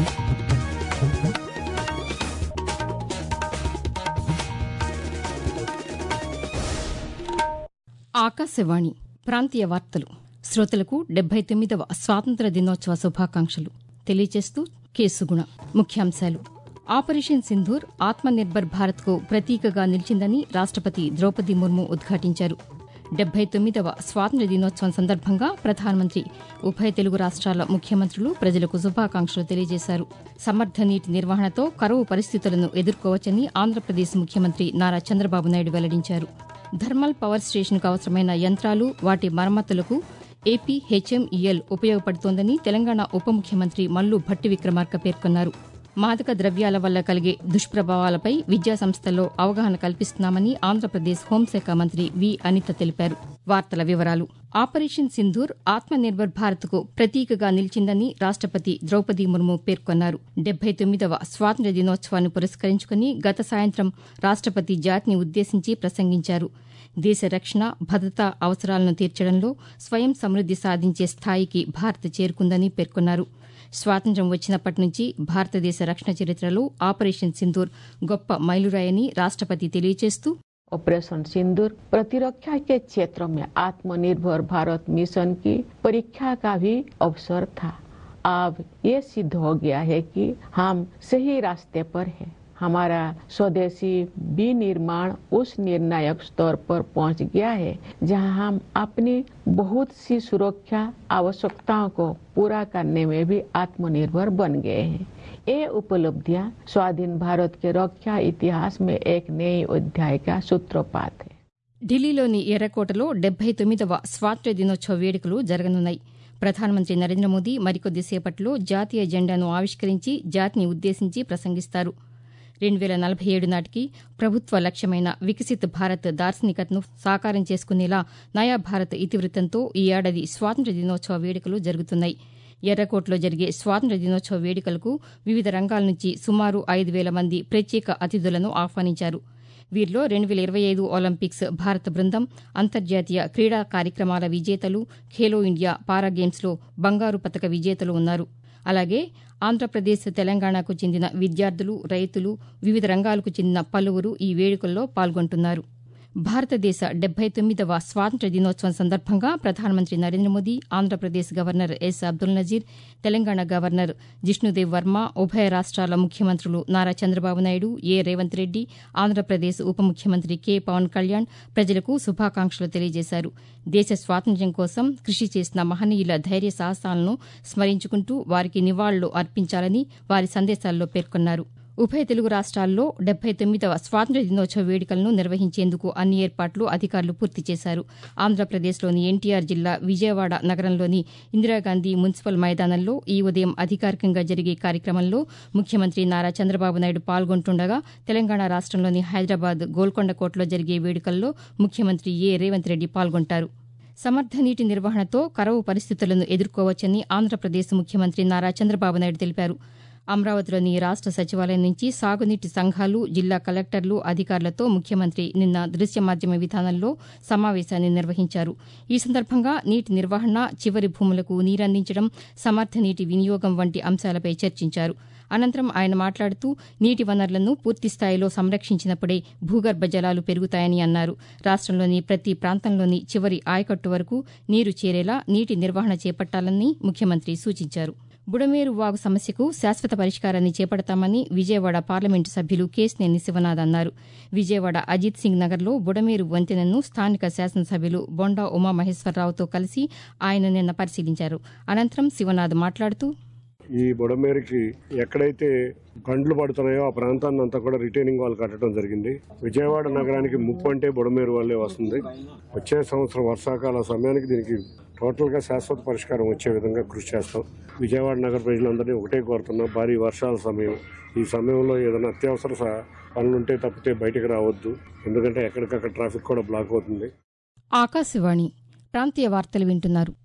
ఆకాశవాణి ప్రాంతీయ వార్తలు శ్రోతలకు డెబ్బై తొమ్మిదవ స్వాతంత్ర దినోత్సవ శుభాకాంక్షలు తెలియజేస్తూ కేసుగుణ ముఖ్యాంశాలు ఆపరేషన్ సింధూర్ ఆత్మనిర్భర్ భారత్కు ప్రతీకగా నిలిచిందని రాష్టపతి ద్రౌపది ముర్ము ఉద్ఘాటించారు డెబ్బై తొమ్మిదవ స్వాతంత్ర్య దినోత్సవం సందర్భంగా ప్రధానమంత్రి ఉభయ తెలుగు రాష్ట్రాల ముఖ్యమంత్రులు ప్రజలకు శుభాకాంక్షలు తెలియజేశారు సమర్థ నీటి నిర్వహణతో కరువు పరిస్థితులను ఎదుర్కోవచ్చని ఆంధ్రప్రదేశ్ ముఖ్యమంత్రి నారా చంద్రబాబు నాయుడు వెల్లడించారు థర్మల్ పవర్ స్టేషన్కు అవసరమైన యంత్రాలు వాటి మరమ్మతులకు ఏపీ హెచ్ఎంఈఎల్ ఉపయోగపడుతోందని తెలంగాణ ఉప ముఖ్యమంత్రి మల్లు భట్టి విక్రమార్క పేర్కొన్నారు మాదక ద్రవ్యాల వల్ల కలిగే దుష్ప్రభావాలపై విద్యా సంస్థల్లో అవగాహన కల్పిస్తున్నామని ఆంధ్రప్రదేశ్ హోంశాఖ మంత్రి వి అనిత తెలిపారు వార్తల వివరాలు ఆపరేషన్ సింధూర్ ఆత్మనిర్భర్ భారత్కు ప్రతీకగా నిలిచిందని రాష్టపతి ద్రౌపది ముర్ము పేర్కొన్నారు డెబ్బై తొమ్మిదవ స్వాతంత్ర్య దినోత్సవాన్ని పురస్కరించుకుని గత సాయంత్రం రాష్టపతి జాతిని ఉద్దేశించి ప్రసంగించారు దేశ రక్షణ భద్రతా అవసరాలను తీర్చడంలో స్వయం సమృద్ది సాధించే స్థాయికి భారత్ చేరుకుందని పేర్కొన్నారు స్వాతంత్ర్యం వచ్చినప్పటి నుంచి భారతదేశ రక్షణ చరిత్రలో ఆపరేషన్ సింధూర్ గొప్ప మైలురాయని రాష్టపతి తెలియజేస్తూ ऑपरेशन सिंदूर प्रतिरक्षा के क्षेत्र में आत्मनिर्भर भारत मिशन की परीक्षा का भी अवसर था अब ये सिद्ध हो गया है कि हम सही रास्ते पर हैं हमारा स्वदेशी विनिर्माण उस निर्णायक स्तर पर पहुंच गया है जहां हम अपनी बहुत सी सुरक्षा आवश्यकताओं को पूरा करने में भी आत्मनिर्भर बन गए हैं ये उपलब्धियां स्वाधीन भारत के रक्षा इतिहास में एक नए अध्याय का सूत्रपात है ఢిల్లీలోని ఎర్రకోటలో డెబ్బై తొమ్మిదవ స్వాతంత్ర్య దినోత్సవ వేడుకలు జరగనున్నాయి ప్రధానమంత్రి నరేంద్ర మోదీ మరికొద్ది సేపట్లో జాతీయ జెండాను ఆవిష్కరించి జాతిని ఉద్దేశించి ప్రసంగిస్తారు రెండు వేల నలభై ఏడు నాటికి ప్రభుత్వ లక్ష్యమైన వికసిత్ భారత్ దార్శనికతను సాకారం చేసుకునేలా నయా భారత్ ఇతివృత్తంతో ఈ ఏడాది స్వాతంత్ర్య దినోత్సవ వేడుకలు జరుగుతున్నాయి ఎర్రకోటలో జరిగే స్వాతంత్ర్య దినోత్సవ వేడుకలకు వివిధ రంగాల నుంచి సుమారు ఐదు వేల మంది ప్రత్యేక అతిథులను ఆహ్వానించారు వీరిలో రెండు వేల ఇరవై ఐదు ఒలింపిక్స్ భారత బృందం అంతర్జాతీయ క్రీడా కార్యక్రమాల విజేతలు ఖేలో ఇండియా పారా గేమ్స్లో బంగారు పతక విజేతలు ఉన్నారు అలాగే ఆంధ్రప్రదేశ్ తెలంగాణకు చెందిన విద్యార్థులు రైతులు వివిధ రంగాలకు చెందిన పలువురు ఈ వేడుకల్లో పాల్గొంటున్నారు భారతదేశ డెబ్బై తొమ్మిదవ స్వాతంత్ర్య దినోత్సవం సందర్భంగా ప్రధానమంత్రి Narendra Modi Andhra Pradesh governor S Abdul Nazeer Telangana governor Jishnu Dev Varma ఉభయ రాష్ట్రాల ముఖ్యమంత్రులు నారా చంద్రబాబు నాయుడు ఏ రేవంత్ రెడ్డి ఆంధ్రప్రదేశ్ ఉప ముఖ్యమంత్రి కె పవన్ కళ్యాణ్ ప్రజలకు శుభాకాంక్షలు తెలియజేశారు దేశ స్వాతంత్ర్యం కోసం కృషి చేసిన మహనీయుల ధైర్య సాహసాలను స్మరించుకుంటూ వారికి నివాళులు అర్పించాలని వారి సందేశాల్లో పేర్కొన్నారు ఉభయ తెలుగు రాష్ట్రాల్లో డెబ్బై తొమ్మిదవ స్వాతంత్ర్య దినోత్సవ వేడుకలను నిర్వహించేందుకు అన్ని ఏర్పాట్లు అధికారులు పూర్తి చేశారు ఆంధ్రప్రదేశ్లోని ఎన్టీఆర్ జిల్లా విజయవాడ నగరంలోని ఇందిరాగాంధీ మున్సిపల్ మైదానంలో ఈ ఉదయం అధికారికంగా జరిగే కార్యక్రమంలో ముఖ్యమంత్రి నారా చంద్రబాబు నాయుడు పాల్గొంటుండగా తెలంగాణ రాష్టంలోని హైదరాబాద్ గోల్కొండ కోటలో జరిగే వేడుకల్లో ముఖ్యమంత్రి ఏ రేవంత్ రెడ్డి పాల్గొంటారు సమర్థ నీటి నిర్వహణతో కరవు పరిస్థితులను ఎదుర్కోవచ్చని ఆంధ్రప్రదేశ్ ముఖ్యమంత్రి నారా చంద్రబాబు నాయుడు తెలిపారు అమరావతిలోని రాష్ట సచివాలయం నుంచి సాగునీటి సంఘాలు జిల్లా కలెక్టర్లు అధికారులతో ముఖ్యమంత్రి నిన్న దృశ్య మాధ్యమ విధానంలో సమావేశాన్ని నిర్వహించారు ఈ సందర్భంగా నీటి నిర్వహణ చివరి భూములకు నీరందించడం సమర్థ నీటి వినియోగం వంటి అంశాలపై చర్చించారు అనంతరం ఆయన మాట్లాడుతూ నీటి వనరులను పూర్తిస్థాయిలో సంరక్షించినప్పుడే భూగర్భ జలాలు పెరుగుతాయని అన్నారు రాష్టంలోని ప్రతి ప్రాంతంలోని చివరి ఆయకట్టు వరకు నీరు చేరేలా నీటి నిర్వహణ చేపట్టాలని ముఖ్యమంత్రి సూచించారు బుడమేరు వాగు సమస్యకు శాశ్వత పరిష్కారాన్ని చేపడతామని విజయవాడ పార్లమెంటు సభ్యులు కేశినేని శివనాథ్ అన్నారు విజయవాడ అజిత్ సింగ్ నగర్లో బుడమేరు వంతెనను స్థానిక శాసనసభ్యులు బొండా ఉమామహేశ్వరరావుతో కలిసి ఆయన నిన్న పరిశీలించారు అనంతరం శివనాథ్ మాట్లాడుతూ ఈ బుడమేరుకి ఎక్కడైతే గండ్లు పడుతున్నాయో ఆ ప్రాంతాన్ని అంతా కూడా రిటైనింగ్ వాల్ కట్టడం జరిగింది విజయవాడ నగరానికి ముప్పు అంటే బుడమేరు వల్లే వస్తుంది వచ్చే సంవత్సరం వర్షాకాల సమయానికి దీనికి టోటల్ గా శాశ్వత పరిష్కారం వచ్చే విధంగా కృషి చేస్తాం విజయవాడ నగర ప్రజలందరినీ ఒకటే కోరుతున్నాం భారీ వర్షాల సమయం ఈ సమయంలో ఏదైనా అత్యవసర స- పనులుంటే తప్పితే బయటకు రావద్దు ఎందుకంటే ఎక్కడికక్కడ ట్రాఫిక్ కూడా బ్లాక్ అవుతుంది ఆకాశవాణి ప్రాంతీయ వార్తలు వింటున్నారు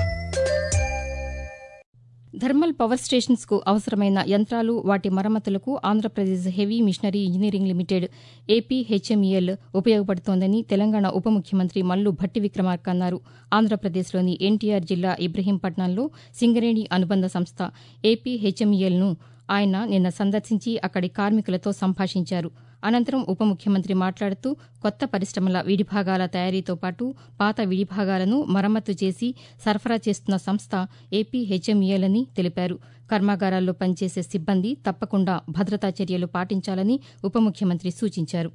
థర్మల్ పవర్ స్టేషన్స్ కు అవసరమైన యంత్రాలు వాటి మరమ్మతులకు Andhra Pradesh heavy machinery engineering limited AP HMEL ఉపయోగపడుతోందని తెలంగాణ ఉప ముఖ్యమంత్రి మల్లు భట్టి విక్రమార్క అన్నారు ఆంధ్రప్రదేశ్లోని ఎన్టీఆర్ జిల్లా ఇబ్రహీంపట్నంలో సింగరేణి అనుబంధ సంస్థ ఏపీ హెచ్ఎంఈఎల్ను ఆయన నిన్న సందర్శించి అక్కడి కార్మికులతో సంభాషించారు అనంతరం ఉప ముఖ్యమంత్రి మాట్లాడుతూ కొత్త పరిశ్రమల విడిభాగాల తయారీతో పాటు పాత విడిభాగాలను మరమ్మతు చేసి సరఫరా చేస్తున్న సంస్థ ఏపీ హెచ్ఎంఈఎలని తెలిపారు కర్మాగారాల్లో పనిచేసే సిబ్బంది తప్పకుండా భద్రతా చర్యలు పాటించాలని ఉప ముఖ్యమంత్రి సూచించారు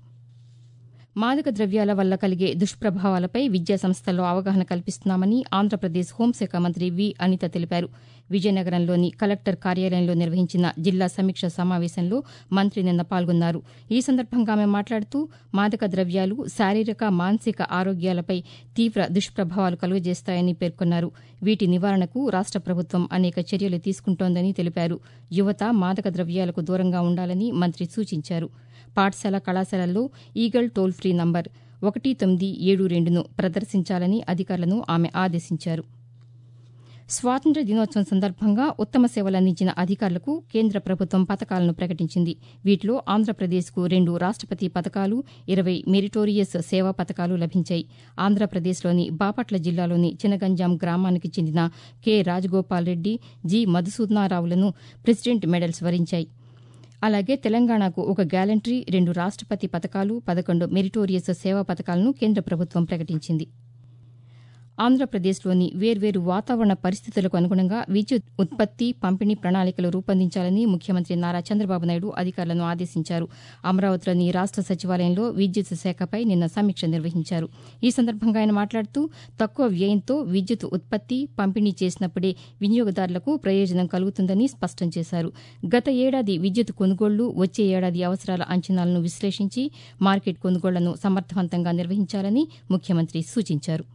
మాదక ద్రవ్యాల వల్ల కలిగే దుష్ప్రభావాలపై విద్యా సంస్థల్లో అవగాహన కల్పిస్తున్నామని ఆంధ్రప్రదేశ్ హోంశాఖ మంత్రి వి అనిత తెలిపారు విజయనగరంలోని కలెక్టర్ కార్యాలయంలో నిర్వహించిన జిల్లా సమీక్ష సమావేశంలో మంత్రి నిన్న పాల్గొన్నారు ఈ సందర్భంగా ఆమె మాట్లాడుతూ మాదక ద్రవ్యాలు శారీరక మానసిక ఆరోగ్యాలపై తీవ్ర దుష్ప్రభావాలు కలుగజేస్తాయని పేర్కొన్నారు వీటి నివారణకు రాష్ట ప్రభుత్వం అనేక చర్యలు తీసుకుంటోందని తెలిపారు యువత మాదక ద్రవ్యాలకు దూరంగా ఉండాలని మంత్రి సూచించారు పాఠశాల కళాశాలల్లో ఈగల్ టోల్ ఫ్రీ నంబర్ ఒకటి తొమ్మిది ఏడు రెండును ప్రదర్శించాలని అధికారులను ఆమె ఆదేశించారు స్వాతంత్ర్య దినోత్సవం సందర్భంగా ఉత్తమ సేవలు అందించిన అధికారులకు కేంద్ర ప్రభుత్వం పథకాలను ప్రకటించింది వీటిలో ఆంధ్రప్రదేశ్కు రెండు రాష్టపతి పథకాలు ఇరవై మెరిటోరియస్ సేవా పథకాలు లభించాయి ఆంధ్రప్రదేశ్లోని బాపట్ల జిల్లాలోని చినగంజాం గ్రామానికి చెందిన కె రాజగోపాల్ రెడ్డి జి మధుసూదనారావులను ప్రెసిడెంట్ మెడల్స్ వరించాయి అలాగే తెలంగాణకు ఒక గ్యాలంటరీ రెండు రాష్టపతి పథకాలు పదకొండు మెరిటోరియస్ సేవా పథకాలను కేంద్ర ప్రభుత్వం ప్రకటించింది ఆంధ్రప్రదేశ్లోని వేర్వేరు వాతావరణ పరిస్థితులకు అనుగుణంగా విద్యుత్ ఉత్పత్తి పంపిణీ ప్రణాళికలు రూపొందించాలని ముఖ్యమంత్రి నారా చంద్రబాబు నాయుడు అధికారులను ఆదేశించారు అమరావతిలోని రాష్ట సచివాలయంలో విద్యుత్ శాఖపై నిన్న సమీక్ష నిర్వహించారు ఈ సందర్భంగా ఆయన మాట్లాడుతూ తక్కువ వ్యయంతో విద్యుత్ ఉత్పత్తి పంపిణీ చేసినప్పుడే వినియోగదారులకు ప్రయోజనం కలుగుతుందని స్పష్టం చేశారు గత ఏడాది విద్యుత్ కొనుగోళ్లు వచ్చే ఏడాది అవసరాల అంచనాలను విశ్లేషించి మార్కెట్ కొనుగోళ్లను సమర్థవంతంగా నిర్వహించాలని ముఖ్యమంత్రి సూచించారు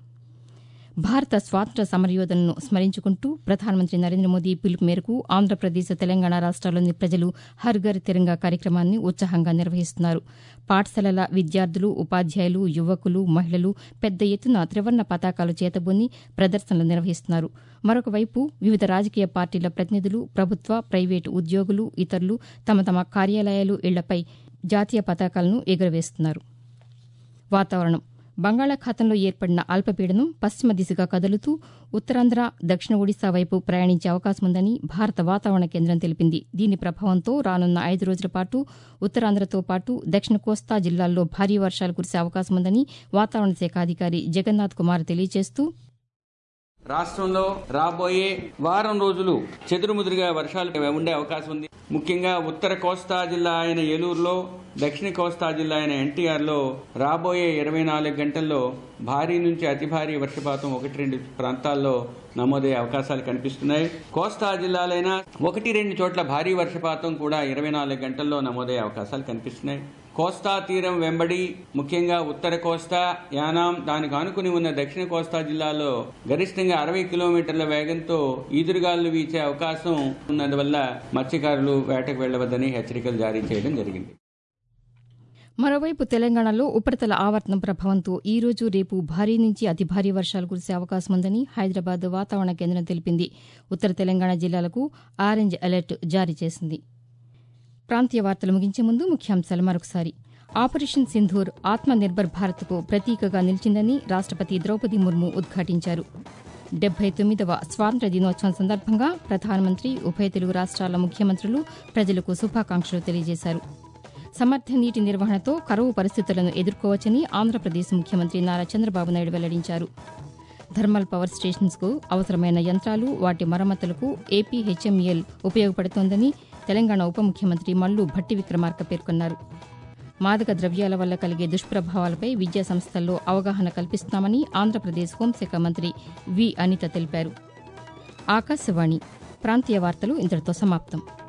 భారత స్వాతంత్ర్య సమరయోధులను స్మరించుకుంటూ ప్రధానమంత్రి నరేంద్ర మోదీ పిలుపు మేరకు ఆంధ్రప్రదేశ్ తెలంగాణ రాష్ట్రాల్లోని ప్రజలు హర్ ఘర్ తిరంగా కార్యక్రమాన్ని ఉత్సాహంగా నిర్వహిస్తున్నారు పాఠశాలల విద్యార్థులు ఉపాధ్యాయులు యువకులు మహిళలు పెద్ద ఎత్తున త్రివర్ణ పతాకాలు చేతబూని ప్రదర్శనలు నిర్వహిస్తున్నారు మరొకవైపు వివిధ రాజకీయ పార్టీల ప్రతినిధులు ప్రభుత్వ ప్రైవేటు ఉద్యోగులు ఇతరులు తమ తమ కార్యాలయాలు ఇళ్లపై జాతీయ పతాకాలను ఎగురవేస్తున్నారు వాతావరణం బంగాళాఖాతంలో ఏర్పడిన అల్పపీడనం పశ్చిమ దిశగా కదులుతూ ఉత్తరాంధ్ర దక్షిణ ఒడిశా వైపు ప్రయాణించే అవకాశం ఉందని భారత వాతావరణ కేంద్రం తెలిపింది దీని ప్రభావంతో రానున్న ఐదు రోజుల పాటు ఉత్తరాంధ్రతో పాటు దక్షిణ కోస్తా జిల్లాల్లో భారీ వర్షాలు కురిసే అవకాశం ఉందని వాతావరణ శాఖ అధికారి జగన్నాథ్ కుమార్ తెలియజేస్తూ రాష్ట్రంలో రాబోయే వారం రోజులు చెదురుముదురుగా వర్షాలు ఉండే అవకాశం ఉంది ముఖ్యంగా ఉత్తర కోస్తా జిల్లా అయిన ఏలూరులో దక్షిణ కోస్తా జిల్లా అయిన ఎన్టీఆర్లో రాబోయే ఇరవై నాలుగు గంటల్లో భారీ నుంచి అతి భారీ వర్షపాతం ఒకటి రెండు ప్రాంతాల్లో నమోదయ్యే అవకాశాలు కనిపిస్తున్నాయి కోస్తా జిల్లాలైన ఒకటి రెండు చోట్ల భారీ వర్షపాతం కూడా ఇరవై నాలుగు గంటల్లో నమోదయ్యే అవకాశాలు కనిపిస్తున్నాయి కోస్తా తీరం వెంబడి ముఖ్యంగా ఉత్తర కోస్తా యానాం దానికి ఆనుకుని ఉన్న దక్షిణ కోస్తా జిల్లాలో గరిష్టంగా అరవై కిలోమీటర్ల వేగంతో ఈదురుగాలు వీచే అవకాశం ఉన్నందువల్ల మత్స్యకారులు వేటకు వెళ్లవద్దని హెచ్చరికలు జారీ చేయడం జరిగింది మరోవైపు తెలంగాణలో ఉపరితల ఆవర్తనం ప్రభావంతో ఈ రోజు రేపు భారీ నుంచి అతి భారీ వర్షాలు కురిసే అవకాశం ఉందని హైదరాబాద్ వాతావరణ కేంద్రం తెలిపింది ఉత్తర తెలంగాణ జిల్లాలకు ఆరెంజ్ అలర్ట్ జారీ చేసింది ప్రాంతీయ వార్తలు ముగించే ముందు ముఖ్యాంశాలు మరొకసారి ఆపరేషన్ సింధూర్ ఆత్మ నిర్భర్ భారత్కు ప్రతీకగా నిలిచిందని రాష్టపతి ద్రౌపది ముర్ము ఉద్ఘాటించారు డెబ్బై తొమ్మిదవ స్వాతంత్ర్య దినోత్సవం సందర్భంగా ప్రధానమంత్రి ఉభయ తెలుగు రాష్ట్రాల ముఖ్యమంత్రులు ప్రజలకు శుభాకాంక్షలు తెలియజేశారు సమర్థ నీటి నిర్వహణతో కరువు పరిస్థితులను ఎదుర్కోవచ్చని ఆంధ్రప్రదేశ్ ముఖ్యమంత్రి నారా చంద్రబాబు నాయుడు వెల్లడించారు థర్మల్ పవర్ స్టేషన్స్కు అవసరమైన యంత్రాలు వాటి మరమ్మతులకు ఏపీ హెచ్ఎంఎల్ ఉపయోగపడుతోందని తెలంగాణ ఉప ముఖ్యమంత్రి మల్లు భట్టి విక్రమార్క పేర్కొన్నారు మాదక ద్రవ్యాల వల్ల కలిగే దుష్ప్రభావాలపై విద్యా సంస్థల్లో అవగాహన కల్పిస్తున్నామని ఆంధ్రప్రదేశ్ హోంశాఖ మంత్రి వి అనిత తెలిపారు ఆకాశవాణి ప్రాంతీయ వార్తలు ఇంతటితో సమాప్తం